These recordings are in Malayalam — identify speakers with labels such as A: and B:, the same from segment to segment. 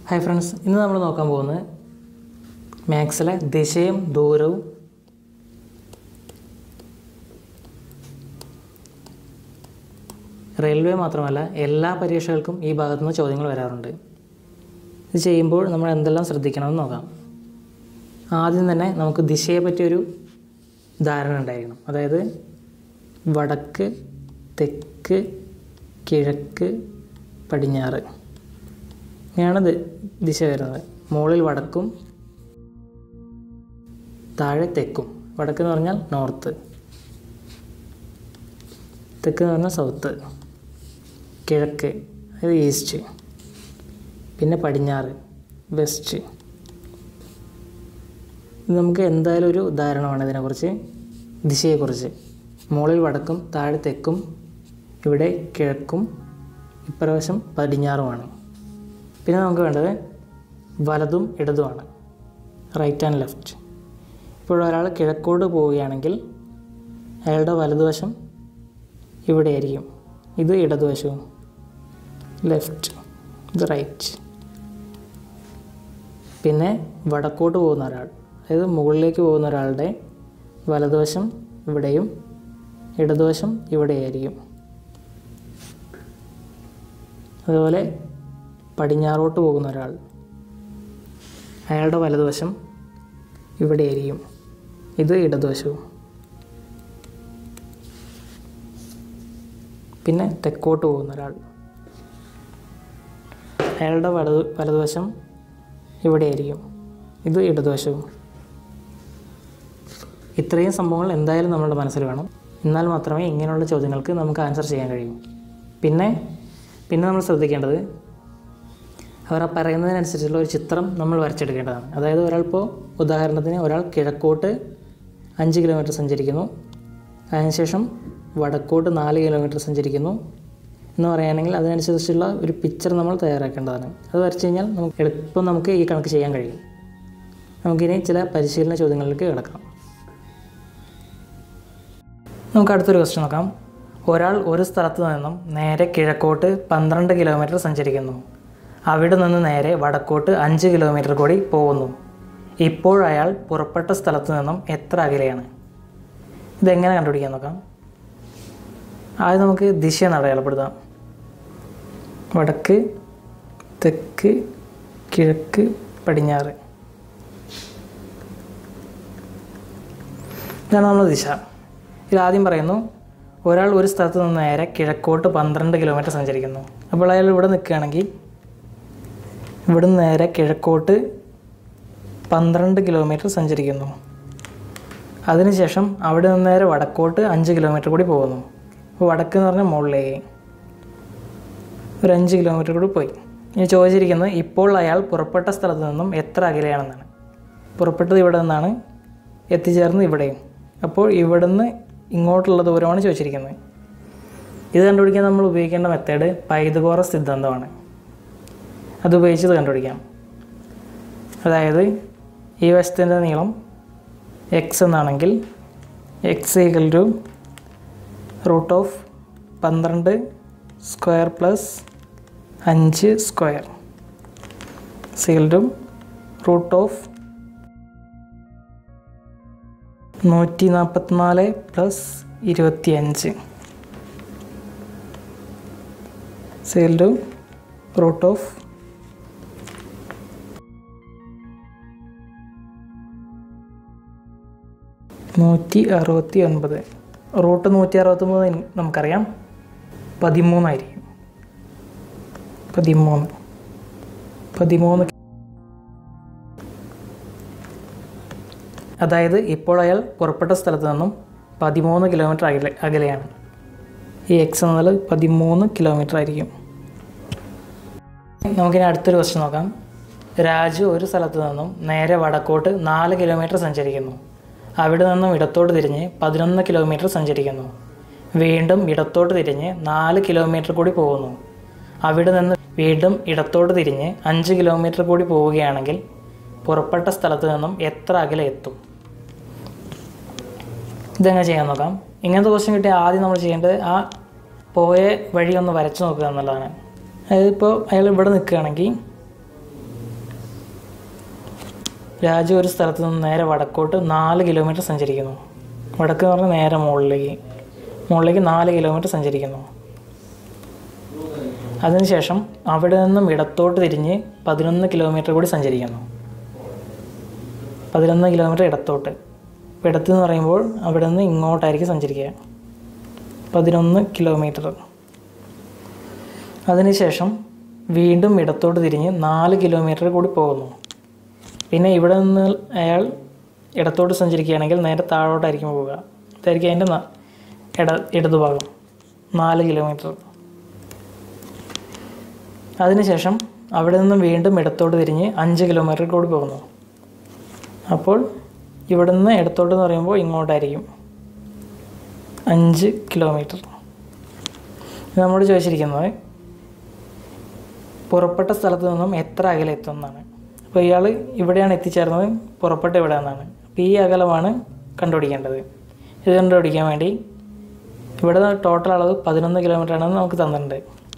A: ഹായ് ഫ്രണ്ട്സ് ഇന്ന് നമ്മൾ നോക്കാൻ പോകുന്നത് മാത്സിലെ ദിശയും ദൂരവും റെയിൽവേ മാത്രമല്ല എല്ലാ പരീക്ഷകൾക്കും ഈ ഭാഗത്തു നിന്ന് ചോദ്യങ്ങൾ വരാറുണ്ട് ഇത് ചെയ്യുമ്പോൾ നമ്മൾ എന്തെല്ലാം ശ്രദ്ധിക്കണമെന്ന് നോക്കാം ആദ്യം തന്നെ നമുക്ക് ദിശയെ പറ്റിയൊരു ധാരണ ഉണ്ടായിരിക്കണം അതായത് വടക്ക് തെക്ക് കിഴക്ക് പടിഞ്ഞാറ് ഇങ്ങനെയാണ് ദി- ദിശ വരുന്നത് മുകളിൽ വടക്കും താഴെ തെക്കും വടക്ക് എന്ന് പറഞ്ഞാൽ നോർത്ത് തെക്ക് എന്ന് പറഞ്ഞാൽ സൗത്ത് കിഴക്ക് അതായത് ഈസ്റ്റ് പിന്നെ പടിഞ്ഞാറ് വെസ്റ്റ് ഇത് നമുക്ക് എന്തായാലും ഒരു ഉദാഹരണമാണ് ഇതിനെക്കുറിച്ച് ദിശയെക്കുറിച്ച് മുകളിൽ വടക്കും താഴെ തെക്കും ഇവിടെ കിഴക്കും ഇപ്രാവശ്യം പടിഞ്ഞാറുമാണ് പിന്നെ നമുക്ക് വേണ്ടത് വലതും ഇടതുമാണ് റൈറ്റ് ആൻഡ് ലെഫ്റ്റ് ഇപ്പോൾ ഒരാൾ കിഴക്കോട്ട് പോവുകയാണെങ്കിൽ അയാളുടെ വലതുവശം ഇവിടെയായിരിക്കും ഇത് ഇടതുവശവും ലെഫ്റ്റ് ഇത് റൈറ്റ് പിന്നെ വടക്കോട്ട് പോകുന്ന ഒരാൾ അതായത് മുകളിലേക്ക് പോകുന്ന ഒരാളുടെ വലതുവശം ഇവിടെയും ഇടതുവശം ഇവിടെയായിരിക്കും അതുപോലെ പടിഞ്ഞാറോട്ട് പോകുന്ന ഒരാൾ അയാളുടെ വലതുവശം ഇവിടെയായിരിക്കും ഇത് ഇടതുവശവും പിന്നെ തെക്കോട്ട് പോകുന്ന ഒരാൾ അയാളുടെ വലതു വലതുവശം ഇവിടെയായിരിക്കും ഇത് ഇടതുവശവും ഇത്രയും സംഭവങ്ങൾ എന്തായാലും നമ്മുടെ മനസ്സിൽ വേണം എന്നാൽ മാത്രമേ ഇങ്ങനെയുള്ള ചോദ്യങ്ങൾക്ക് നമുക്ക് ആൻസർ ചെയ്യാൻ കഴിയൂ പിന്നെ പിന്നെ നമ്മൾ ശ്രദ്ധിക്കേണ്ടത് അവർ ആ പറയുന്നതിനനുസരിച്ചുള്ള ഒരു ചിത്രം നമ്മൾ വരച്ചെടുക്കേണ്ടതാണ് അതായത് ഒരാളിപ്പോൾ ഉദാഹരണത്തിന് ഒരാൾ കിഴക്കോട്ട് അഞ്ച് കിലോമീറ്റർ സഞ്ചരിക്കുന്നു അതിനുശേഷം വടക്കോട്ട് നാല് കിലോമീറ്റർ സഞ്ചരിക്കുന്നു എന്ന് പറയുകയാണെങ്കിൽ അതിനനുസരിച്ചുള്ള ഒരു പിക്ചർ നമ്മൾ തയ്യാറാക്കേണ്ടതാണ് അത് വരച്ച് കഴിഞ്ഞാൽ നമുക്ക് എളുപ്പം നമുക്ക് ഈ കണക്ക് ചെയ്യാൻ കഴിയും നമുക്കിനി ചില പരിശീലന ചോദ്യങ്ങളിലേക്ക് കിടക്കാം നമുക്ക് അടുത്തൊരു ക്വസ്റ്റ്യൻ നോക്കാം ഒരാൾ ഒരു സ്ഥലത്ത് നിന്നും നേരെ കിഴക്കോട്ട് പന്ത്രണ്ട് കിലോമീറ്റർ സഞ്ചരിക്കുന്നു അവിടെ നിന്ന് നേരെ വടക്കോട്ട് അഞ്ച് കിലോമീറ്റർ കൂടി പോകുന്നു ഇപ്പോൾ അയാൾ പുറപ്പെട്ട സ്ഥലത്ത് നിന്നും എത്ര അകലെയാണ് ഇതെങ്ങനെ കണ്ടുപിടിക്കാൻ നോക്കാം ആദ്യം നമുക്ക് ദിശ എന്ന് അടയാളപ്പെടുത്താം വടക്ക് തെക്ക് കിഴക്ക് പടിഞ്ഞാറ് ഇതാണ് നമ്മൾ ദിശ ഇതിൽ ആദ്യം പറയുന്നു ഒരാൾ ഒരു സ്ഥലത്ത് നിന്ന് നേരെ കിഴക്കോട്ട് പന്ത്രണ്ട് കിലോമീറ്റർ സഞ്ചരിക്കുന്നു അപ്പോൾ അയാൾ ഇവിടെ നിൽക്കുകയാണെങ്കിൽ ഇവിടുന്ന് നേരെ കിഴക്കോട്ട് പന്ത്രണ്ട് കിലോമീറ്റർ സഞ്ചരിക്കുന്നു അതിനുശേഷം അവിടെ നിന്ന് നേരെ വടക്കോട്ട് അഞ്ച് കിലോമീറ്റർ കൂടി പോകുന്നു അപ്പോൾ വടക്ക് എന്ന് പറഞ്ഞാൽ മുകളിലേക്ക് ഒരു അഞ്ച് കിലോമീറ്റർ കൂടി പോയി ഇനി ചോദിച്ചിരിക്കുന്നത് ഇപ്പോൾ അയാൾ പുറപ്പെട്ട സ്ഥലത്ത് നിന്നും എത്ര അകലെയാണെന്നാണ് പുറപ്പെട്ടത് ഇവിടെ നിന്നാണ് എത്തിച്ചേർന്നത് ഇവിടെയും അപ്പോൾ ഇവിടുന്ന് ഇങ്ങോട്ടുള്ള ദൂരമാണ് ചോദിച്ചിരിക്കുന്നത് ഇത് കണ്ടുപിടിക്കാൻ നമ്മൾ ഉപയോഗിക്കേണ്ട മെത്തേഡ് പൈതകോറ സിദ്ധാന്തമാണ് അത് ഉപയോഗിച്ചത് കണ്ടുപിടിക്കാം അതായത് ഈ വശത്തിൻ്റെ നീളം എക്സ് എന്നാണെങ്കിൽ X equal to root of പന്ത്രണ്ട് സ്ക്വയർ പ്ലസ് അഞ്ച് square equal to root of നൂറ്റി നാൽപ്പത്തിനാല് പ്ലസ് ഇരുപത്തിയഞ്ച് സീൽ ടു റൂട്ട് ഓഫ് നൂറ്റി അറുപത്തി ഒൻപത് റൂട്ട് നൂറ്റി അറുപത്തൊമ്പത് നമുക്കറിയാം പതിമൂന്നായിരിക്കും പതിമൂന്ന് പതിമൂന്ന് അതായത് ഇപ്പോൾ അയാൾ പുറപ്പെട്ട സ്ഥലത്ത് നിന്നും പതിമൂന്ന് കിലോമീറ്റർ അകലെ അകലെയാണ് ഈ എക്സ് എന്നാൽ പതിമൂന്ന് കിലോമീറ്റർ ആയിരിക്കും നമുക്കിനി അടുത്തൊരു ക്വസ്റ്റ്യൻ നോക്കാം രാജു ഒരു സ്ഥലത്ത് നിന്നും നേരെ വടക്കോട്ട് നാല് കിലോമീറ്റർ സഞ്ചരിക്കുന്നു അവിടെ നിന്നും ഇടത്തോട്ട് തിരിഞ്ഞ് പതിനൊന്ന് കിലോമീറ്റർ സഞ്ചരിക്കുന്നു വീണ്ടും ഇടത്തോട്ട് തിരിഞ്ഞ് നാല് കിലോമീറ്റർ കൂടി പോകുന്നു അവിടെ നിന്ന് വീണ്ടും ഇടത്തോട്ട് തിരിഞ്ഞ് അഞ്ച് കിലോമീറ്റർ കൂടി പോവുകയാണെങ്കിൽ പുറപ്പെട്ട സ്ഥലത്ത് നിന്നും എത്ര അകലെ എത്തും ഇതെങ്ങനെ ചെയ്യാൻ നോക്കാം ഇങ്ങനത്തെ ക്വസ്റ്റ്യൻ കിട്ടിയാൽ ആദ്യം നമ്മൾ ചെയ്യേണ്ടത് ആ പോയ വഴി ഒന്ന് വരച്ച് നോക്കുക എന്നുള്ളതാണ് അതായത് ഇപ്പോൾ അയാൾ ഇവിടെ നിൽക്കുകയാണെങ്കിൽ രാജു ഒരു സ്ഥലത്ത് നിന്ന് നേരെ വടക്കോട്ട് നാല് കിലോമീറ്റർ സഞ്ചരിക്കുന്നു വടക്ക് എന്ന് പറഞ്ഞാൽ നേരെ മുകളിലേക്ക് മുകളിലേക്ക് നാല് കിലോമീറ്റർ സഞ്ചരിക്കുന്നു അതിനുശേഷം അവിടെ നിന്നും ഇടത്തോട്ട് തിരിഞ്ഞ് പതിനൊന്ന് കിലോമീറ്റർ കൂടി സഞ്ചരിക്കുന്നു പതിനൊന്ന് കിലോമീറ്റർ ഇടത്തോട്ട് അപ്പോൾ ഇടത്ത് എന്ന് പറയുമ്പോൾ അവിടെ നിന്ന് ഇങ്ങോട്ടായിരിക്കും സഞ്ചരിക്കുക പതിനൊന്ന് കിലോമീറ്റർ അതിനുശേഷം വീണ്ടും ഇടത്തോട്ട് തിരിഞ്ഞ് നാല് കിലോമീറ്റർ കൂടി പോകുന്നു പിന്നെ ഇവിടെ നിന്ന് അയാൾ ഇടത്തോട്ട് സഞ്ചരിക്കുകയാണെങ്കിൽ നേരെ താഴോട്ടായിരിക്കും പോവുക ഇതായിരിക്കും അതിൻ്റെ ന- ഇട ഇടതുഭാഗം നാല് കിലോമീറ്റർ അതിനുശേഷം അവിടെ നിന്നും വീണ്ടും ഇടത്തോട്ട് തിരിഞ്ഞ് അഞ്ച് കിലോമീറ്റർ കൂടി പോകുന്നു അപ്പോൾ ഇവിടെ നിന്ന് ഇടത്തോട്ട് എന്ന് പറയുമ്പോൾ ഇങ്ങോട്ടായിരിക്കും അഞ്ച് കിലോമീറ്റർ ഇത് നമ്മോട് ചോദിച്ചിരിക്കുന്നത് പുറപ്പെട്ട സ്ഥലത്ത് നിന്നും എത്ര അകലെ എത്തും എന്നാണ് അപ്പോൾ ഇയാൾ ഇവിടെയാണ് എത്തിച്ചേർന്നത് പുറപ്പെട്ട ഇവിടെ നിന്നാണ് അപ്പോൾ ഈ അകലമാണ് കണ്ടുപിടിക്കേണ്ടത് ഇത് കണ്ടുപിടിക്കാൻ വേണ്ടി ഇവിടെ ടോട്ടൽ അളവ് പതിനൊന്ന് കിലോമീറ്റർ ആണെന്ന് നമുക്ക് തന്നിട്ടുണ്ട്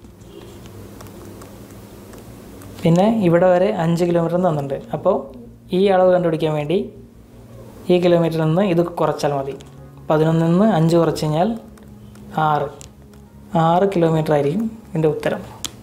A: പിന്നെ ഇവിടെ വരെ അഞ്ച് കിലോമീറ്റർ തന്നിട്ടുണ്ട് അപ്പോൾ ഈ അളവ് കണ്ടുപിടിക്കാൻ വേണ്ടി ഈ കിലോമീറ്ററിൽ നിന്ന് ഇത് കുറച്ചാൽ മതി പതിനൊന്നിൽ നിന്ന് അഞ്ച് കുറച്ച് കഴിഞ്ഞാൽ ആറ് ആറ് കിലോമീറ്റർ ആയിരിക്കും ഇതിൻ്റെ ഉത്തരം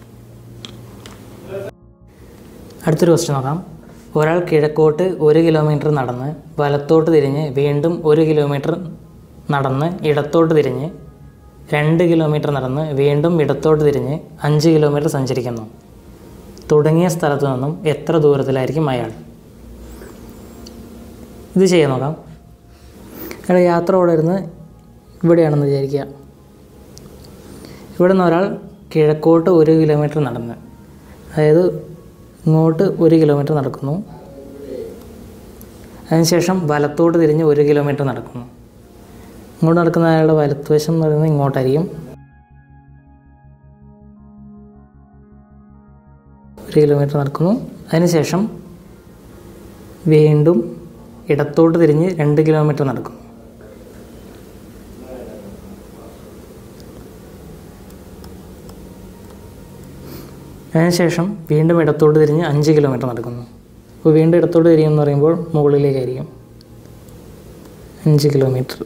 A: അടുത്തൊരു ക്വസ്റ്റ്യൻ നോക്കാം ഒരാൾ കിഴക്കോട്ട് ഒരു കിലോമീറ്റർ നടന്ന് വലത്തോട്ട് തിരിഞ്ഞ് വീണ്ടും ഒരു കിലോമീറ്റർ നടന്ന് ഇടത്തോട്ട് തിരിഞ്ഞ് രണ്ട് കിലോമീറ്റർ നടന്ന് വീണ്ടും ഇടത്തോട്ട് തിരിഞ്ഞ് അഞ്ച് കിലോമീറ്റർ സഞ്ചരിക്കുന്നു തുടങ്ങിയ സ്ഥലത്തു നിന്നും എത്ര ദൂരത്തിലായിരിക്കും അയാൾ ഇത് ചെയ്യാൻ നോക്കാം അയാൾ യാത്ര ഓടരുന്ന് ഇവിടെയാണെന്ന് വിചാരിക്കുക ഇവിടെ നിന്ന് ഒരാൾ കിഴക്കോട്ട് ഒരു കിലോമീറ്റർ നടന്ന് അതായത് ഇങ്ങോട്ട് ഒരു കിലോമീറ്റർ നടക്കുന്നു അതിനുശേഷം വലത്തോട്ട് തിരിഞ്ഞ് ഒരു കിലോമീറ്റർ നടക്കുന്നു ഇങ്ങോട്ട് നടക്കുന്ന അയാളുടെ വലത്തുവശം എന്ന് പറയുന്നത് ഇങ്ങോട്ടായിരിക്കും ഒരു കിലോമീറ്റർ നടക്കുന്നു അതിനുശേഷം വീണ്ടും ഇടത്തോട്ട് തിരിഞ്ഞ് രണ്ട് കിലോമീറ്റർ നടക്കും അതിനുശേഷം വീണ്ടും ഇടത്തോട്ട് തിരിഞ്ഞ് അഞ്ച് കിലോമീറ്റർ നടക്കുന്നു അപ്പോൾ വീണ്ടും ഇടത്തോട്ട് തിരിയുമെന്ന് പറയുമ്പോൾ മുകളിലേക്കായിരിക്കും അഞ്ച് കിലോമീറ്റർ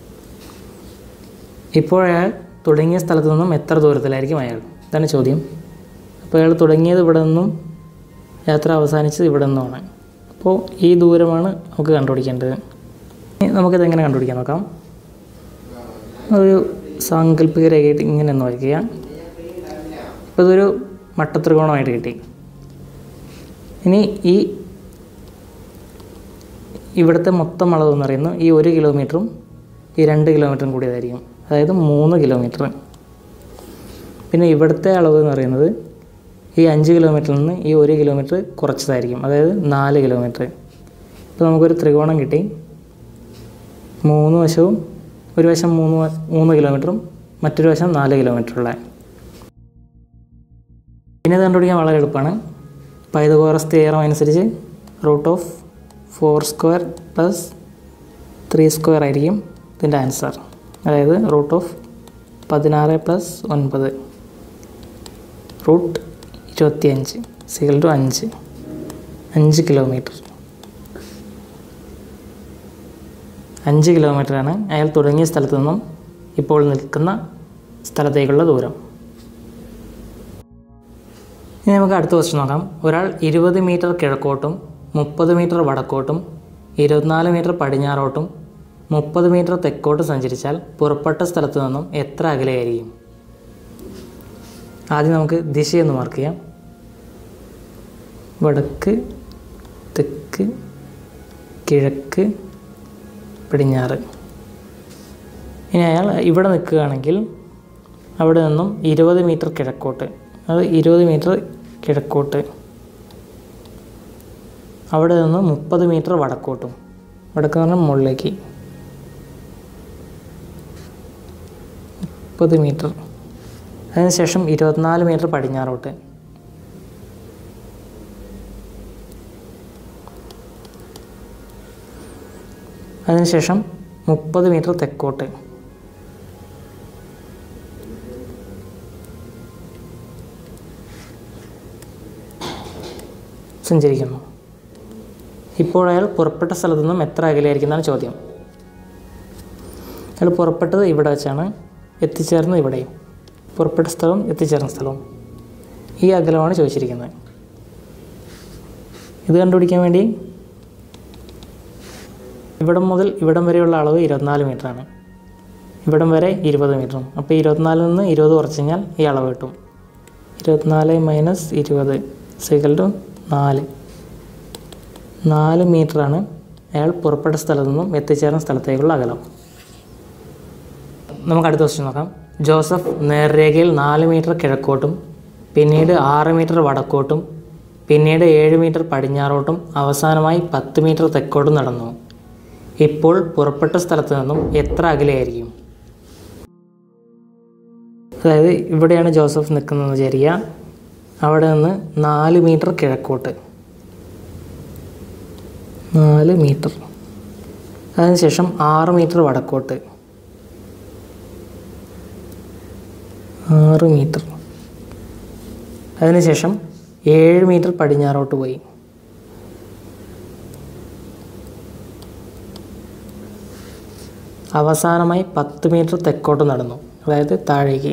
A: ഇപ്പോൾ അയാൾ തുടങ്ങിയ സ്ഥലത്ത് നിന്നും എത്ര ദൂരത്തിലായിരിക്കും അയാൾ ഇതാണ് ചോദ്യം അപ്പോൾ അയാൾ തുടങ്ങിയത് ഇവിടെ നിന്നും യാത്ര അവസാനിച്ചത് ഇവിടെ നിന്നുമാണ് അപ്പോൾ ഈ ദൂരമാണ് നമുക്ക് കണ്ടുപിടിക്കേണ്ടത് ഇനി നമുക്കിത് എങ്ങനെ കണ്ടുപിടിക്കാൻ നോക്കാം ഒരു സാങ്കല്പിക രേഖയായിട്ട് ഇങ്ങനെ ഒന്ന് വരയ്ക്കുക ഇപ്പോൾ ഇതൊരു മട്ടത്രികോണമായിട്ട് കിട്ടി ഇനി ഈ ഇവിടുത്തെ മൊത്തം അളവ് എന്ന് പറയുന്നത് ഈ ഒരു കിലോമീറ്ററും ഈ രണ്ട് കിലോമീറ്ററും കൂടിയതായിരിക്കും അതായത് മൂന്ന് കിലോമീറ്റർ പിന്നെ ഇവിടുത്തെ അളവ് എന്ന് പറയുന്നത് ഈ അഞ്ച് കിലോമീറ്ററിൽ നിന്ന് ഈ ഒരു കിലോമീറ്റർ കുറച്ചതായിരിക്കും അതായത് നാല് കിലോമീറ്റർ ഇപ്പോൾ നമുക്കൊരു ത്രികോണം കിട്ടി മൂന്ന് വശവും ഒരു വശം മൂന്ന് വ- മൂന്ന് കിലോമീറ്ററും മറ്റൊരു വശം നാല് കിലോമീറ്ററുള്ള പിന്നെ ഇത് കണ്ടുപിടിക്കാൻ വളരെ എളുപ്പമാണ് പൈതകോറസ് തിയറം അനുസരിച്ച് root of four square plus three square ആയിരിക്കും ഇതിൻ്റെ ആൻസർ അതായത് റൂട്ട് ഓഫ് പതിനാറ് പ്ലസ് ഒൻപത് റൂട്ട് ഇരുപത്തിയഞ്ച് സിഗൽ ടു അഞ്ച് അഞ്ച് കിലോമീറ്റർ അഞ്ച് കിലോമീറ്ററാണ് അയാൾ തുടങ്ങിയ സ്ഥലത്തു നിന്നും ഇപ്പോൾ നിൽക്കുന്ന സ്ഥലത്തേക്കുള്ള ദൂരം ഇനി നമുക്ക് അടുത്ത ക്വസ്റ്റ്യൻ നോക്കാം ഒരാൾ ഇരുപത് മീറ്റർ കിഴക്കോട്ടും മുപ്പത് മീറ്റർ വടക്കോട്ടും ഇരുപത്തിനാല് മീറ്റർ പടിഞ്ഞാറോട്ടും മുപ്പത് മീറ്റർ തെക്കോട്ട് സഞ്ചരിച്ചാൽ പുറപ്പെട്ട സ്ഥലത്തു നിന്നും എത്ര അകലെയായിരിക്കും ആദ്യം നമുക്ക് ദിശയൊന്ന് മാർക്ക് ചെയ്യാം വടക്ക് തെക്ക് കിഴക്ക് പടിഞ്ഞാറ് ഇനി അയാൾ ഇവിടെ നിൽക്കുകയാണെങ്കിൽ അവിടെ നിന്നും ഇരുപത് മീറ്റർ കിഴക്കോട്ട് അത് ഇരുപത് മീറ്റർ കിഴക്കോട്ട് അവിടെ നിന്ന് മുപ്പത് മീറ്റർ വടക്കോട്ടും വടക്ക് എന്ന് പറഞ്ഞാൽ മുകളിലേക്ക് മുപ്പത് മീറ്റർ അതിനുശേഷം ഇരുപത്തിനാല് മീറ്റർ പടിഞ്ഞാറോട്ട് അതിനുശേഷം മുപ്പത് മീറ്റർ തെക്കോട്ട് സഞ്ചരിക്കുന്നു ഇപ്പോൾ അയാൾ പുറപ്പെട്ട സ്ഥലത്തു നിന്നും എത്ര അകലെയായിരിക്കും എന്നാണ് ചോദ്യം അയാൾ പുറപ്പെട്ടത് ഇവിടെ വെച്ചാണ് എത്തിച്ചേർന്നത് ഇവിടെയും പുറപ്പെട്ട സ്ഥലവും എത്തിച്ചേർന്ന സ്ഥലവും ഈ അകലമാണ് ചോദിച്ചിരിക്കുന്നത് ഇത് കണ്ടുപിടിക്കാൻ വേണ്ടി ഇവിടം മുതൽ ഇവിടം വരെയുള്ള അളവ് ഇരുപത്തിനാല് മീറ്ററാണ് ഇവിടം വരെ ഇരുപത് മീറ്ററും അപ്പോൾ ഇരുപത്തിനാലിൽ നിന്ന് ഇരുപത് കുറച്ച് കഴിഞ്ഞാൽ ഈ അളവ് കിട്ടും ഇരുപത്തിനാല് മൈനസ് ഇരുപത് സിക്കൽ ടു നാല് നാല് മീറ്ററാണ് അയാൾ പുറപ്പെട്ട സ്ഥലത്തു നിന്നും എത്തിച്ചേർന്ന സ്ഥലത്തേക്കുള്ള അകലം നമുക്ക് അടുത്ത ക്വസ്റ്റ്യൻ നോക്കാം ജോസഫ് നേർരേഖയിൽ നാല് മീറ്റർ കിഴക്കോട്ടും പിന്നീട് ആറ് മീറ്റർ വടക്കോട്ടും പിന്നീട് ഏഴ് മീറ്റർ പടിഞ്ഞാറോട്ടും അവസാനമായി പത്ത് മീറ്റർ തെക്കോട്ടും നടന്നു ഇപ്പോൾ പുറപ്പെട്ട സ്ഥലത്ത് നിന്നും എത്ര അകലെയായിരിക്കും അതായത് ഇവിടെയാണ് ജോസഫ് നിൽക്കുന്നതെന്ന് വിചാരിക്കുക അവിടെ നിന്ന് നാല് മീറ്റർ കിഴക്കോട്ട് നാല് മീറ്റർ അതിനുശേഷം ആറ് മീറ്റർ വടക്കോട്ട് ആറ് മീറ്റർ അതിനുശേഷം ഏഴ് മീറ്റർ പടിഞ്ഞാറോട്ട് പോയി അവസാനമായി പത്ത് മീറ്റർ തെക്കോട്ട് നടന്നു അതായത് താഴേക്ക്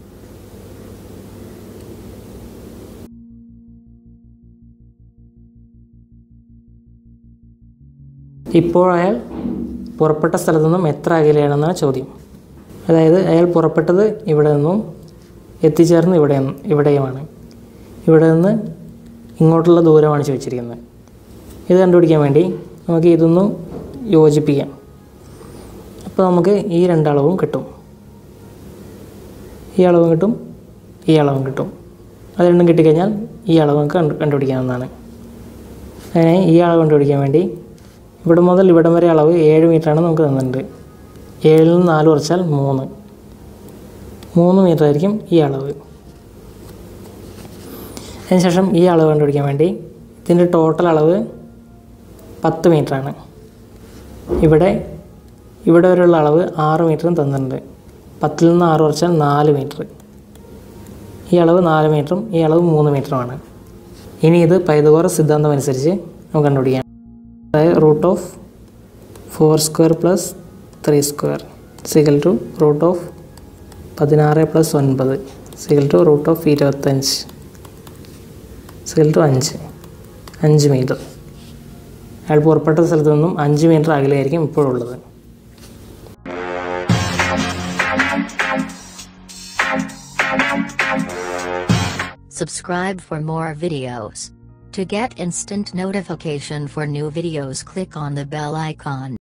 A: ഇപ്പോൾ അയാൾ പുറപ്പെട്ട സ്ഥലത്തു നിന്നും എത്ര അകലെയാണെന്നാണ് ചോദ്യം അതായത് അയാൾ പുറപ്പെട്ടത് ഇവിടെ നിന്നും എത്തിച്ചേർന്ന് ഇവിടെ ഇവിടെയുമാണ് ഇവിടെ നിന്ന് ഇങ്ങോട്ടുള്ള ദൂരമാണ് ചോദിച്ചിരിക്കുന്നത് ഇത് കണ്ടുപിടിക്കാൻ വേണ്ടി നമുക്ക് ഇതൊന്ന് യോജിപ്പിക്കാം അപ്പോൾ നമുക്ക് ഈ രണ്ടളവും കിട്ടും ഈ അളവും കിട്ടും ഈ അളവും കിട്ടും അത് രണ്ടും കിട്ടിക്കഴിഞ്ഞാൽ ഈ അളവ് നമുക്ക് കണ്ടു കണ്ടുപിടിക്കാവുന്നതാണ് അങ്ങനെ ഈ അളവ് കണ്ടുപിടിക്കാൻ വേണ്ടി ഇവിടെ മുതൽ ഇവിടം വരെ അളവ് ഏഴ് മീറ്ററാണ് നമുക്ക് തന്നിട്ടുണ്ട് ഏഴിൽ നിന്ന് നാല് കുറച്ചാൽ മൂന്ന് മൂന്ന് മീറ്റർ ആയിരിക്കും ഈ അളവ് അതിനുശേഷം ഈ അളവ് കണ്ടുപിടിക്കാൻ വേണ്ടി ഇതിൻ്റെ ടോട്ടൽ അളവ് പത്ത് മീറ്ററാണ് ഇവിടെ ഇവിടെ വരെയുള്ള അളവ് ആറ് മീറ്ററും തന്നിട്ടുണ്ട് പത്തിൽ നിന്ന് ആറ് കുറച്ചാൽ നാല് മീറ്റർ ഈ അളവ് നാല് മീറ്ററും ഈ അളവ് മൂന്ന് മീറ്ററുമാണ് ഇനി ഇത് പൈതകോറ സിദ്ധാന്തം അനുസരിച്ച് നമുക്ക് കണ്ടുപിടിക്കാം അതായത് root of four square plus three square equal to root of പതിനാറ് പ്ലസ് ഒൻപത് സിഗൽ ടു റൂട്ട് ഓഫ് ഇരുപത്തഞ്ച് സിഗൽ ടു അഞ്ച് അഞ്ച് മീറ്റർ അയാൾ പുറപ്പെട്ട സ്ഥലത്ത് നിന്നും അഞ്ച് മീറ്റർ അകലെയായിരിക്കും ഇപ്പോഴുള്ളത്
B: Subscribe for more videos. To get instant notification for new videos click on the bell icon.